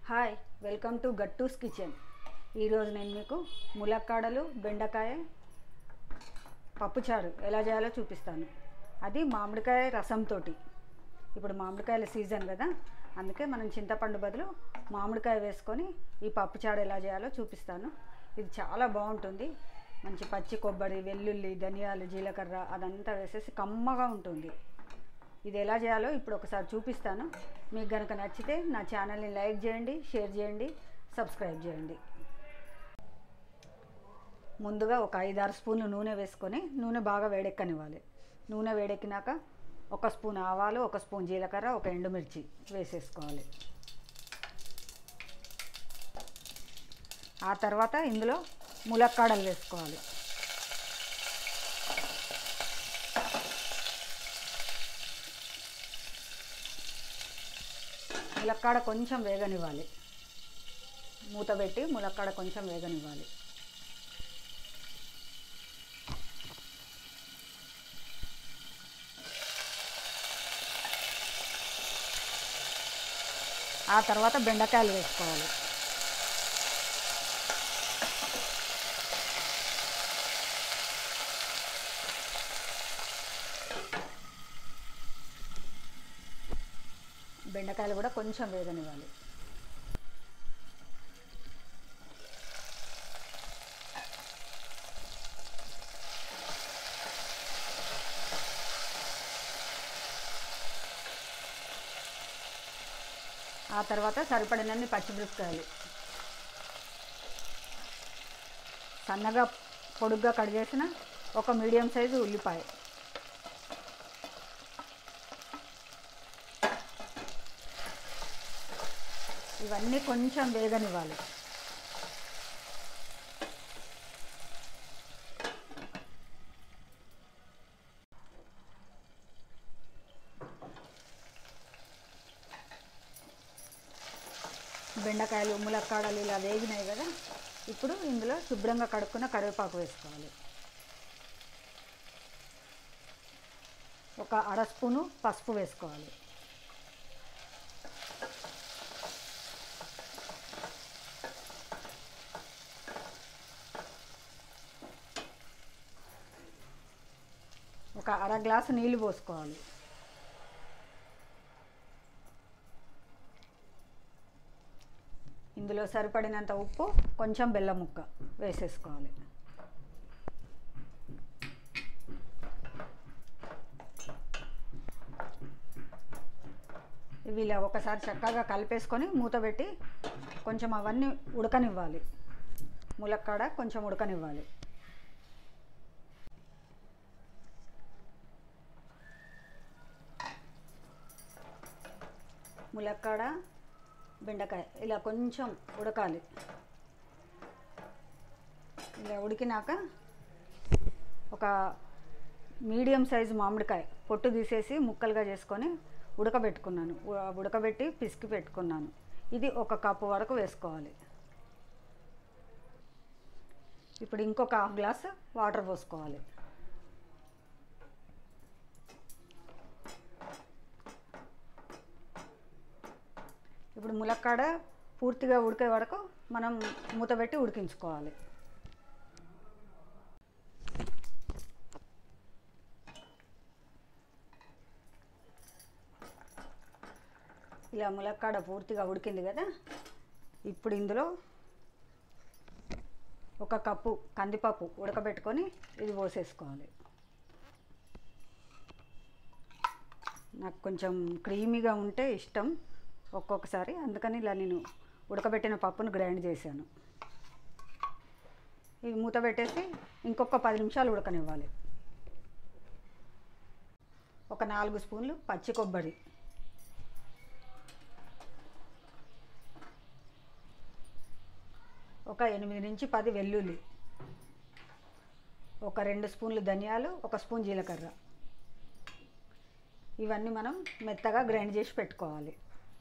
hi welcome to Gattu's kitchen ఈరోజు నేను మీకు ములక్కాడలు బెండకాయ పప్పుచారు ఎలా చేయాలో చూపిస్తాను అది మామిడికాయ రసంతో ఇప్పుడు మామిడికాయల సీజన్ కదా అందుకే మనం చింతపండు బదులు మామిడికాయ వేసుకొని ఈ పప్పుచారు ఎలా చేయాలో చూపిస్తాను ఇది చాలా బాగుంటుంది మంచి పచ్చి కొబ్బరి వెల్లుల్లి ధనియాలు జీలకర్ర అదంతా వేసేసి కమ్మగా ఉంటుంది ఇది ఎలా చేయాలో ఇప్పుడు ఒకసారి చూపిస్తాను మీకు కనుక నచ్చితే నా ఛానల్ని లైక్ చేయండి షేర్ చేయండి సబ్స్క్రైబ్ చేయండి ముందుగా ఒక ఐదారు స్పూన్లు నూనె వేసుకొని నూనె బాగా వేడెక్కనివ్వాలి నూనె వేడెక్కినాక ఒక స్పూన్ ఆవాలు ఒక స్పూన్ జీలకర్ర ఒక ఎండుమిర్చి వేసేసుకోవాలి ఆ తర్వాత ఇందులో ములక్కాడలు వేసుకోవాలి ములక్కాడ కొంచెం వేగనివ్వాలి మూత పెట్టి ములక్కాడ కొంచెం వేగనివ్వాలి ఆ తర్వాత బెండకాయలు వేసుకోవాలి బెండకాయలు కూడా కొంచెం వేగనివ్వాలి ఆ తర్వాత సరిపడినన్ని పచ్చిమిరపకాయలు సన్నగా పొడుగ్గా కట్ చేసిన ఒక మీడియం సైజు ఉల్లిపాయ ఇవన్నీ కొంచెం వేగనివ్వాలి బెండకాయలు ములక్కాడలు ఇలా వేగినాయి కదా ఇప్పుడు ఇందులో శుభ్రంగా కడుక్కున్న కరివేపాకు వేసుకోవాలి ఒక అర స్పూను పసుపు వేసుకోవాలి ఒక అర గ్లాసు నీళ్ళు పోసుకోవాలి ఇందులో సరిపడినంత ఉప్పు కొంచెం బెల్లం ముక్క వేసేసుకోవాలి ఇవి ఇలా ఒకసారి చక్కగా కలిపేసుకొని మూత పెట్టి కొంచెం అవన్నీ ఉడకనివ్వాలి ములక్కాడ కొంచెం ఉడకనివ్వాలి ములక్కాడ బెండకాయ ఇలా కొంచెం ఉడకాలి ఇలా ఉడికినాక ఒక మీడియం సైజు మామిడికాయ పొట్టు తీసేసి ముక్కలుగా చేసుకొని ఉడకబెట్టుకున్నాను ఉ- ఉడకబెట్టి పిసికి పెట్టుకున్నాను ఇది ఒక కప్పు వరకు వేసుకోవాలి ఇప్పుడు ఇంకొక హాఫ్ గ్లాస్ వాటర్ పోసుకోవాలి ఇప్పుడు ములక్కాడ పూర్తిగా ఉడికే వరకు మనం మూత పెట్టి ఉడికించుకోవాలి ఇలా ములక్కాడ పూర్తిగా ఉడికింది కదా ఇప్పుడు ఇందులో ఒక కప్పు కందిపప్పు ఉడకబెట్టుకొని ఇది పోసేసుకోవాలి నాకు కొంచెం క్రీమీగా ఉంటే ఇష్టం ఒక్కొక్కసారి అందుకని ఇలా నేను ఉడకబెట్టిన పప్పును గ్రైండ్ చేశాను ఇది మూత పెట్టేసి ఇంకొక పది నిమిషాలు ఉడకనివ్వాలి ఒక నాలుగు స్పూన్లు పచ్చి కొబ్బరి ఒక ఎనిమిది నుంచి పది వెల్లుల్లి ఒక రెండు స్పూన్లు ధనియాలు ఒక స్పూన్ జీలకర్ర ఇవన్నీ మనం మెత్తగా గ్రైండ్ చేసి పెట్టుకోవాలి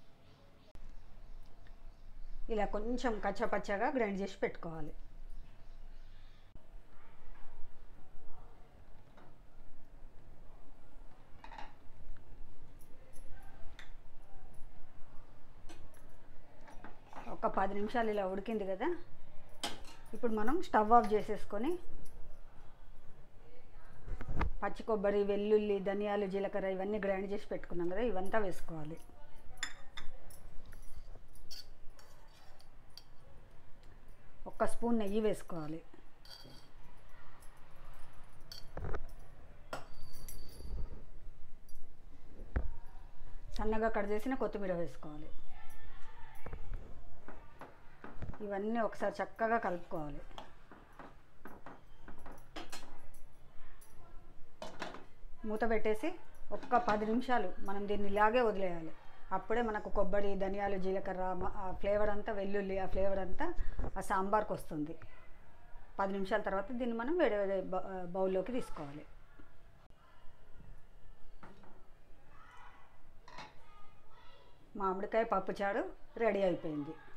ఇలా కొంచెం కచ్చపచ్చగా గ్రైండ్ చేసి పెట్టుకోవాలి ఒక పది నిమిషాలు ఇలా ఉడికింది కదా ఇప్పుడు మనం స్టవ్ ఆఫ్ చేసేసుకొని పచ్చి కొబ్బరి వెల్లుల్లి ధనియాలు జీలకర్ర ఇవన్నీ గ్రైండ్ చేసి పెట్టుకున్నాం కదా ఇవంతా వేసుకోవాలి ఒక్క స్పూన్ నెయ్యి వేసుకోవాలి సన్నగా కట్ చేసిన కొత్తిమీర వేసుకోవాలి ఇవన్నీ ఒకసారి చక్కగా కలుపుకోవాలి మూత పెట్టేసి ఒక్క పది నిమిషాలు మనం దీన్ని ఇలాగే వదిలేయాలి అప్పుడే మనకు కొబ్బరి ధనియాలు జీలకర్ర మ- ఆ ఫ్లేవర్ అంతా వెల్లుల్లి ఆ ఫ్లేవర్ అంతా ఆ సాంబార్కి వస్తుంది పది నిమిషాల తర్వాత దీన్ని మనం వేరే వేరే బ- బౌల్లోకి తీసుకోవాలి మామిడికాయ పప్పుచారు రెడీ అయిపోయింది